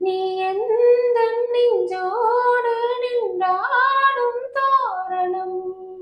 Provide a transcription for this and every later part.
நீ எந்த நெஞ்சோடு நின்றாடும் தோரணம்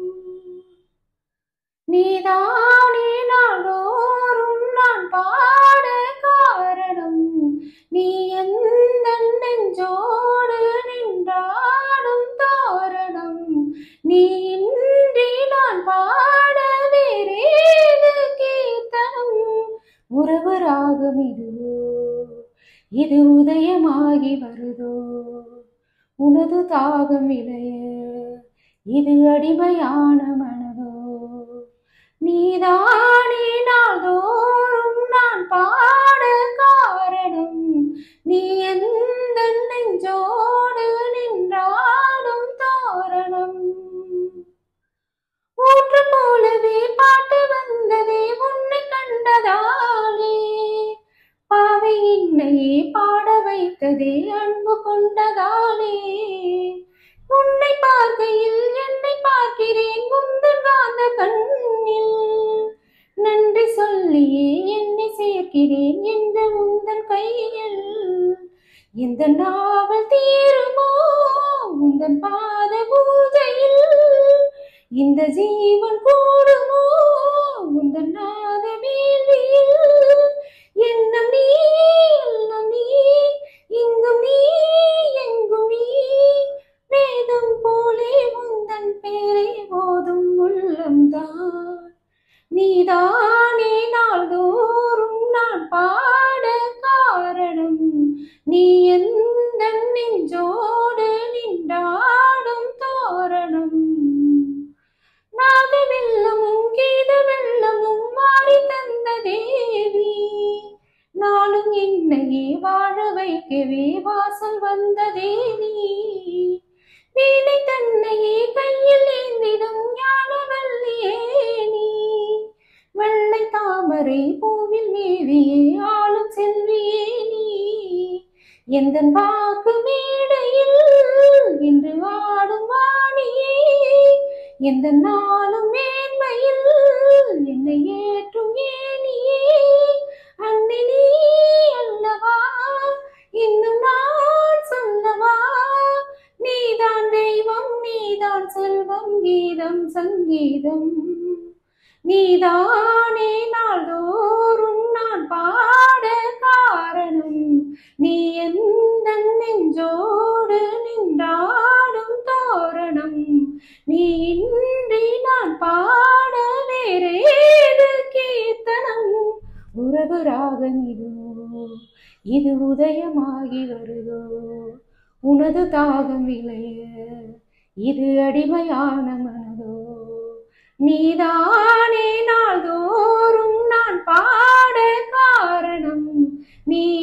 நீதானே நாள்தோறும் நான் பாட காரணம் நீ எந்த நெஞ்சோடு நின்றாடும் தோரணம் நீ இன்றி நான் பாட வேறேது கீர்த்தனம் உறவு ராகம் இதுவோ இது உதயமாகி வருதோ உனது தாகம் இளைய இது அடிமையான மனதோ நீதானே நாள்தோறும் நான் பாட காரணம் நீ எந்த நெஞ்சோடு நின்றாடும் தோரணம் ஊற்று போலவே பாட்டு வந்ததே உன்னை கண்டதாலே பாவை என்னையே பாட வைத்ததே அன்பு கொண்டதாலே உன்னை பார்க்கையில் என்னை பார்க்கிறேன் உந்தன் காந்த கண்ணில் நன்றி சொல்லியே என்னை சேர்க்கிறேன் என்ற உந்தன் கையில் எந்த நாவல் தீருமோ உந்தன் பாத பூஜையில் இந்த ஜீவன் கூடுமோ உந்தன் நாத வேள்வியில் எண்ணம் நீ எல்லாம் நீ இங்கும் நீ எங்கும் நீ வேதம் போலே உந்தன் பேரை போதும் உள்ளம்தான் நீதானே நாள்தோறும் நான் பாட காரணம் நீ எந்த நெஞ்சோடு நின்றாடும் தோரணம் நாத வெள்ளமும் கீத வெள்ளமும் மாறி தந்த தேவி நாளும் என்னையே வாழ வைக்கவே வாசல் வந்த தேவி வீணை தன்னையே கையில் ஏந்திடும் ஞானவல்லியே நீ வெள்ளை தாமரை பூவில் மேவியே ஆளும் செல்வியே நீ எந்த வாக்கு மேடையில் இன்று ஆடும் வாணியே எந்த நாளும் மேன்மையில் என்னை ஏற்றும் ஏனியே அன்னை நீ அல்லவா இன்னும் நான் சொல்லவா நீதான் தெய்வம் நீதான் செல்வம் கீதம் சங்கீதம் நீதானே நாள்தோறும் நான் பாட காரணம் நீ எந்த நெஞ்சோடு நின்றாடும் தோரணம் நீ இன்றி நான் பாட வேறேது கீர்த்தனம் உறவு ராகம் இதுவோ இது உதயமாகி வருதோ உனது தாகம் விளைய இது அடிமையான மனதோ நீதானே நாள்தோறும் நான் பாட காரணம் நீ